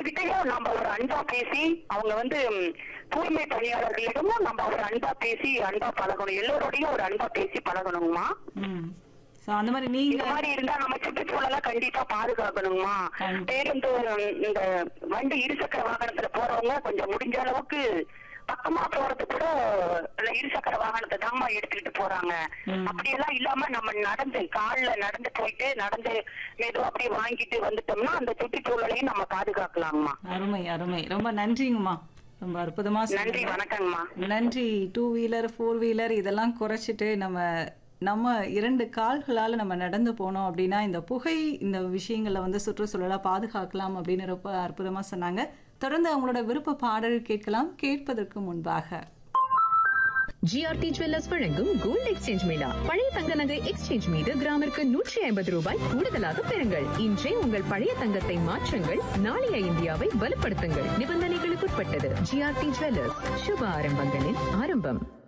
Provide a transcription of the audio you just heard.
கிட்டயும் நம்ம ஒரு அன்பா பேசி அவங்க வந்து ம், தூய்மை பணியாளர்களிடமும் நம்ம ஒரு அன்பா பேசி அன்பா பழகணும் எல்லோரோடையும் ஒரு அன்பா பேசி பழகணுங்கம்மா ம் சோ அந்த மாதிரி இந்த நீங்க மாதிரி இருந்தா நம்ம சுற்றுச்சூழலை கண்டிப்பா பாதுகாக்கணுமா கண்டி- பேருந்து இந்த வண்டி இருசக்கர வாகனத்துல போறவங்க கொஞ்சம் முடிஞ்ச அளவுக்கு பக்கமா போறது கூட இந்த இருசக்கர வாகனத்தை தாம்மா எடுத்துக்கிட்டு போறாங்க ம். அப்படியெல்லாம் இல்லாம நம்ம நடந்து கால்ல நடந்து போயிட்டு நடந்து மெதுவா அப்படியே வாங்கிட்டு வந்துட்டோம்னா அந்த சுற்றுச்சூழலையும் நம்ம பாதுகாக்கலாம்மா அருமை அருமை ரொம்ப நன்றிங்கம்மா ரொம்ப அற்புதமா நன்றி சொன்னீங்க. வணக்கங்கம்மா நன்றி டூ வீலர் ஃபோர் வீலர் இதெல்லாம் குறைச்சிட்டு நம்ம நம்ம இரண்டு கால்களால் நம்ம நடந்து போனோம் அப்படின்னா இந்த புகை இந்த விஷயங்களை வந்து சுற்றுச்சூழலை பாதுகாக்கலாம் அப்படின்னு ரொம்ப அற்புதமாக சொன்னாங்க தொடர்ந்து அவங்களோட விருப்ப பாடல் கேட்கலாம் கேட்பதற்கு முன்பாக ஜிஆர்டி ஜுவல்லர்ஸ் வழங்கும் கோல்ட் எக்ஸ்சேஞ்ச் மேளா பழைய தங்க நகை எக்ஸ்சேஞ்ச் மீது கிராமிற்கு நூற்றி ஐம்பது ரூபாய் கூடுதலாக பெறுங்கள் இன்றே உங்கள் பழைய தங்கத்தை மாற்றுங்கள் நாளைய இந்தியாவை வலுப்படுத்துங்கள் நிபந்தனைகளுக்குட்பட்டது ஜிஆர்டி ஜுவல்லர்ஸ் சுப ஆரம்பங்களின் ஆரம்பம்